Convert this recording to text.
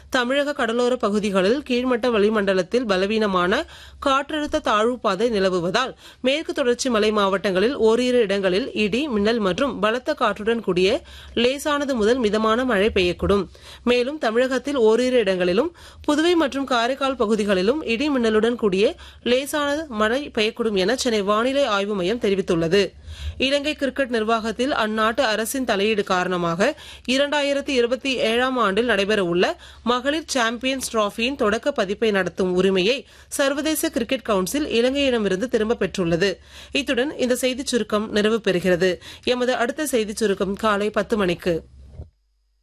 தமிழக கடலோர பகுதிகளில் கீழ்மட்ட வளிமண்டலத்தில் பலவீனமான காற்றழுத்த தாழ்வு பாதை நிலவுவதால் மேற்கு தொடர்ச்சி மலை மாவட்டங்களில் ஓரிரு இடங்களில் இடி மின்னல் மற்றும் பலத்த காற்றுடன் கூடிய லேசானது முதல் மிதமான மழை பெய்யக்கூடும் மேலும் தமிழகத்தில் ஓரிரு இடங்களிலும் புதுவை மற்றும் காரைக்கால் பகுதிகளிலும் இடி மின்னலுடன் கூடிய லேசான மழை பெய்யக்கூடும் என சென்னை வானிலை ஆய்வு மையம் தெரிவித்துள்ளது இலங்கை கிரிக்கெட் நிர்வாகத்தில் அந்நாட்டு அரசின் தலையீடு காரணமாக இரண்டாயிரத்தி இருபத்தி ஏழாம் ஆண்டில் நடைபெறவுள்ள மகளிர் சாம்பியன்ஸ் டிராபியின் தொடக்க பதிப்பை நடத்தும் உரிமையை சர்வதேச கிரிக்கெட் கவுன்சில் இலங்கையிடமிருந்து திரும்பப் பெற்றுள்ளது இத்துடன் இந்த செய்திச் சுருக்கம் நிறைவு பெறுகிறது எமது அடுத்த செய்திச் சுருக்கம் காலை பத்து மணிக்கு